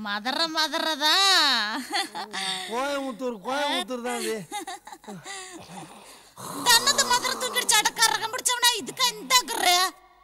மதற மதறதா கோயம்புத்தூர் கோயம்புத்தூர் தான் அது தன்னது மதுர தூக்கிடுச்சு அடக்காரகம் பிடிச்சவனா இதுக்கு இந்த குரு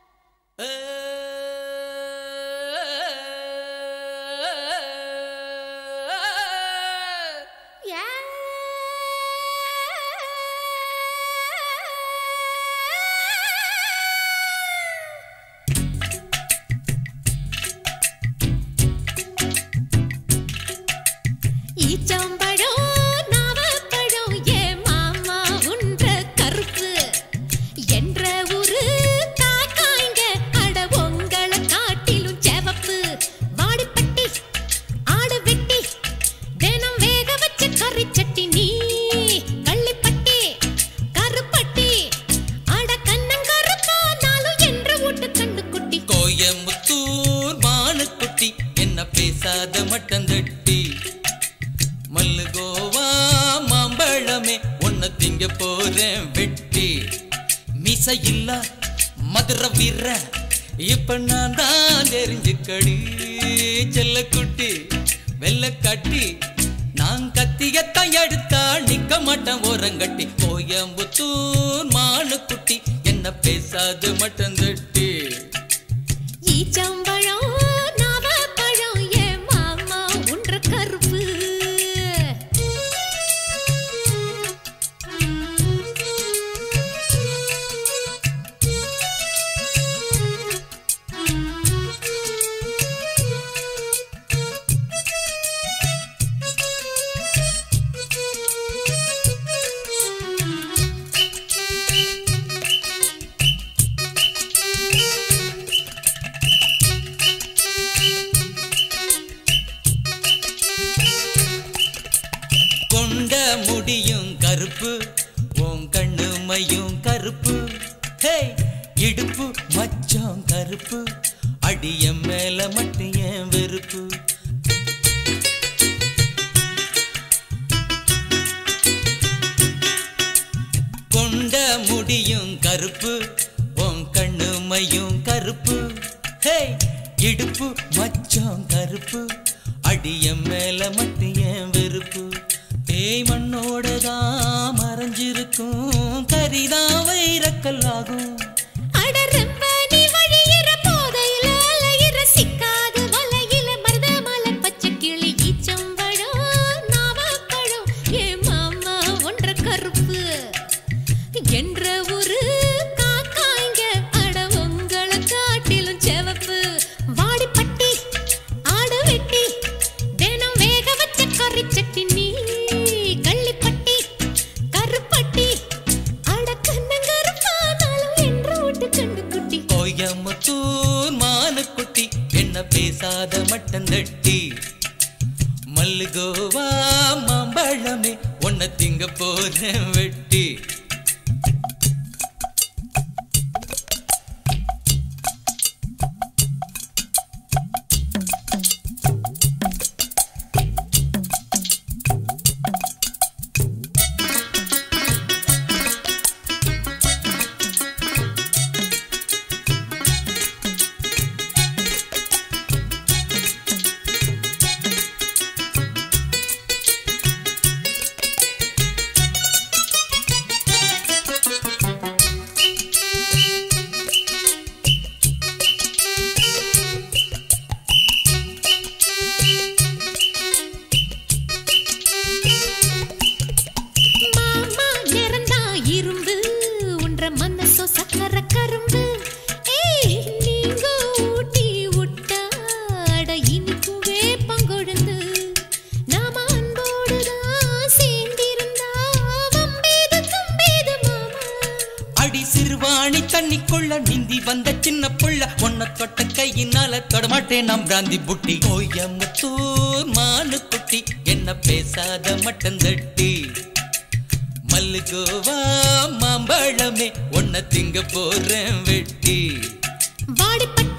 ஈச்சம்பழம் நாவப்பழம் ஏ மாமா உன்ற கருப்பு என்ற ஒரு காக்காய்ங்க அட உங்களை காட்டிலும் செவப்பு வாடிப்பட்டி ஆடு வெட்டி தினம் வேக வச்ச கறி சட்டி நீ கள்ளிப்பட்டி கருப்பட்டி அட கண்ணங்கருப்பானாலும் என்ற வீட்டு கண்டு குட்டி கோயம்புத்தூர் மானுக்குட்டி என்ன பேசாத மட்டந்தட்டி மல்லுகோவா மாம்பழமே உன்னை திங்க போறேன் வெட்டி மிச இல்ல மதுர வீர இப்ப நான் தான் தெரிஞ்சுக்கடி செல்லக்குட்டி வெள்ள கட்டி நான் கத்தியத்தான் எடுத்தா நிக்க மாட்டேன் ஓரங்கட்டி கோயம்புத்தூர் மானுக்குட்டி என்ன பேசாது மட்டந்தட்டி ஈச்சம்பழம் நாவப்பழம் ஏ மாமா உன்ற கருப்பு கொண்ட முடியும் கருப்பு உன் கண்ணு மையும் கருப்பு ஹே இடுப்பு மச்சம் கருப்பு அடிய மேல மட்டும் ஏன் வெறுப்பு கொண்ட முடியும் கருப்பு உன் கண்ணு மையும் கருப்பு ஹே இடுப்பு மச்சம் கருப்பு அடிய மேல மட்டும் ஏன் வெறுப்பு தேய் மண்ணோட தான் மறைஞ்சிருக்கும் கரிதான் வைரக்கல்லாகும் அட ரொம்ப நீ வழியிற போதையில அலையிற சிக்காது வலையில மருதமலை பச்சை கிளி ஈச்சம்பழம் நாவப்பழம் ஏ மாமா ஒன்ற கருப்பு என்ற ஒரு காக்காய்ங்க அட உங்களை காட்டிலும் செவப்பு வாடிப்பட்டி ஆடு வெட்டி தினம் வேக வச்ச கறி சட்டி நீ கள்ளிப்பட்டி கருப்பட்டி அட கண்ணங்கருப்பானாலும் என்ற வீட்டு கண்டு குட்டி கோயம்புத்தூர் மானுக்குட்டி என்ன பேசாத மட்டந்தட்டி மல்லுகோவா மாம்பழமே உன்னை திங்க போறேன் வெட்டி மாமா நிறந்தா இரும்பு உன்ற மனசோ சக்கர கரும்பு ஏய் நீங்க ஊட்டி விட்டாட இனிக்கும் வேப்பங்கொழுந்து நாம அன்போடுதான் சேர்ந்திருந்தா வம்பேது தும்பேது மாமா அடி சிறுவாணி தண்ணிக்குள்ள நிந்தி வந்த சின்ன புள்ள உன்னை தொட்ட கையினால தொடமாட்டேன் நாம் பிராந்தி புட்டி கோயம்புத்தூர் மானுக்குட்டி என்ன பேசாத மட்டந்தட்டி மல்லுகோவா மாம்பழமே உன்னை திங்க போறேன் வெட்டி வாடிப்பட்டி